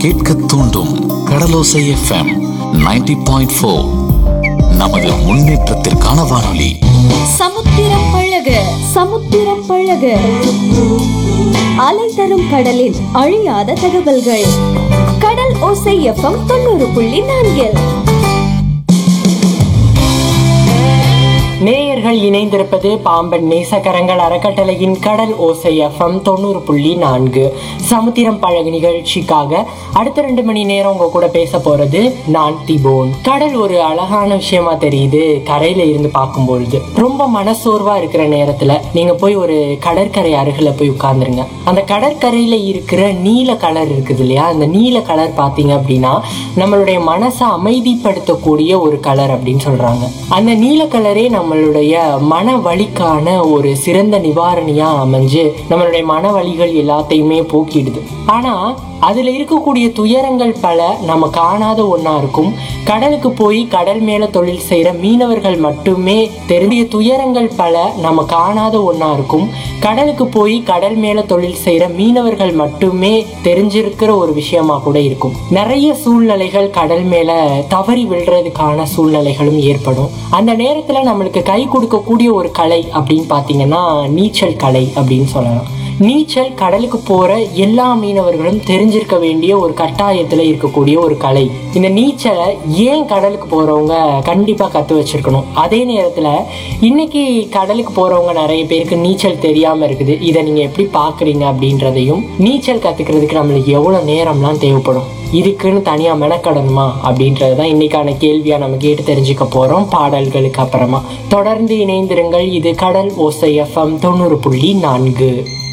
கேட்க தூண்டும் கடலோசை FM 90.4 point four நமது முன்னேற்றத்திற்கான வானொலி சமுத்திரம் பழக சமுத்திரம் பழக அலை தரும் கடலின் அழியாத தகவல்கள் கடல் ஓசை எஃப்எம் தொண்ணூறு புள்ளி நான்கில் நேயர்கள் இணைந்திருப்பது பாம்பன் நேசகரங்கள் அறக்கட்டளையின் கடல் ஓசை எஃப்எம் தொண்ணூறு புள்ளி நான்கு சமுத்திரம் பழகு நிகழ்ச்சிக்காக அடுத்த ரெண்டு மணி நேரம் உங்க கூட பேச போறது நான் திபோன் கடல் ஒரு அழகான விஷயமா தெரியுது கரையில இருந்து பார்க்கும்பொழுது ரொம்ப மனசோர்வா இருக்கிற நேரத்துல நீங்க போய் ஒரு கடற்கரை அருகில போய் உட்கார்ந்துருங்க அந்த கடற்கரையில இருக்கிற நீல கலர் இருக்குது இல்லையா அந்த நீல கலர் பாத்தீங்க அப்படின்னா நம்மளுடைய மனசை அமைதிப்படுத்தக்கூடிய ஒரு கலர் அப்படின்னு சொல்றாங்க அந்த நீல கலரே நம்மளுடைய மன வலிக்கான ஒரு சிறந்த நிவாரணியா அமைஞ்சு நம்மளுடைய மன வலிகள் எல்லாத்தையுமே போக்கிடுது ஆனா அதுல இருக்கக்கூடிய துயரங்கள் பல நம்ம காணாத ஒண்ணா இருக்கும் கடலுக்கு போய் கடல் மேல தொழில் செய்யற மீனவர்கள் மட்டுமே தெரிஞ்ச துயரங்கள் பல நம்ம காணாத ஒண்ணா இருக்கும் கடலுக்கு போய் கடல் மேல தொழில் செய்யற மீனவர்கள் மட்டுமே தெரிஞ்சிருக்கிற ஒரு விஷயமா கூட இருக்கும் நிறைய சூழ்நிலைகள் கடல் மேல தவறி விழுறதுக்கான சூழ்நிலைகளும் ஏற்படும் அந்த நேரத்துல நம்மளுக்கு கை கொடுக்கக்கூடிய ஒரு கலை அப்படின்னு பாத்தீங்கன்னா நீச்சல் கலை அப்படின்னு சொல்லலாம் நீச்சல் கடலுக்கு போற எல்லா மீனவர்களும் தெரிஞ்சிருக்க வேண்டிய ஒரு கட்டாயத்துல இருக்கக்கூடிய ஒரு கலை இந்த நீச்சலை ஏன் கடலுக்கு போறவங்க கண்டிப்பா கத்து வச்சிருக்கணும் அதே நேரத்துல இன்னைக்கு கடலுக்கு போறவங்க நிறைய பேருக்கு நீச்சல் தெரியாம இருக்குது இதை நீங்க எப்படி பாக்குறீங்க அப்படின்றதையும் நீச்சல் கத்துக்கிறதுக்கு நம்மளுக்கு எவ்வளவு நேரம்லாம் தேவைப்படும் இதுக்குன்னு தனியா மெனக்கடணுமா அப்படின்றது தான் இன்னைக்கான கேள்வியா நம்ம கேட்டு தெரிஞ்சுக்க போறோம் பாடல்களுக்கு அப்புறமா தொடர்ந்து இணைந்திருங்கள் இது கடல் ஓசை எஃப்எம் தொண்ணூறு புள்ளி நான்கு